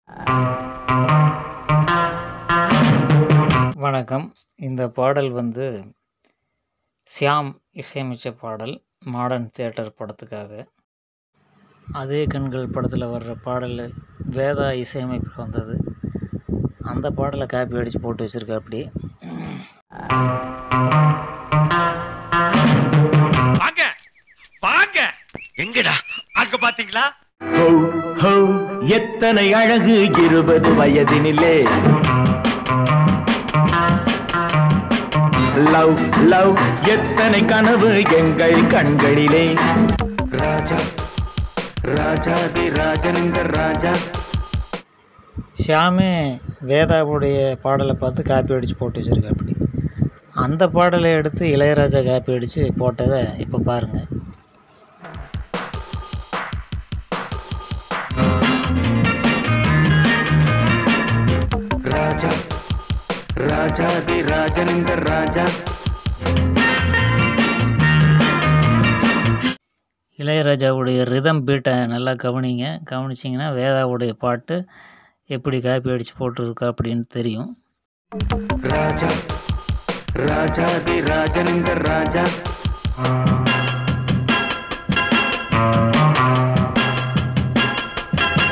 வணக்கம் இந்த பாடல் வந்து ஷியாம் இசையமைச்ச பாடல் மாடர்ன் தியேட்டர் படத்துக்காக அதே கண்கள் படத்தில் வர்ற பாடல் வேதா இசையமைப்பில் வந்தது அந்த பாடலை காப்பி அடித்து போட்டு வச்சுருக்க அப்படி வாங்க வாங்க எங்கடா அங்க பாத்தீங்களா ஹோ ஹோ எத்தனை அழகு இருபது வயதினிலே லவ் லவ் எத்தனை கனவு எங்கள் கண்களிலே ராஜா ராஜாதி ராஜனிந்த ராஜா ஷியாமே வேதாவுடைய பாடலை பார்த்து காப்பி அடித்து போட்டு வச்சுருக்க அப்படி அந்த பாடலை எடுத்து இளையராஜா காப்பி அடித்து போட்டதை இப்போ பாருங்கள் ராஜா ராஜாதி ராஜனிந்த ராஜா இளையராஜாவுடைய ரிதம் பீட்டை நல்லா கவனிங்க கவனிச்சிங்கன்னா வேதாவுடைய பாட்டு எப்படி காப்பி அடித்து போட்டிருக்கா அப்படின்னு தெரியும் ராஜா ராஜாதி ராஜனிந்த ராஜா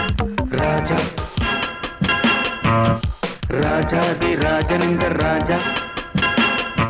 ராஜா ராஜாதி ராஜனிந்த ராஜா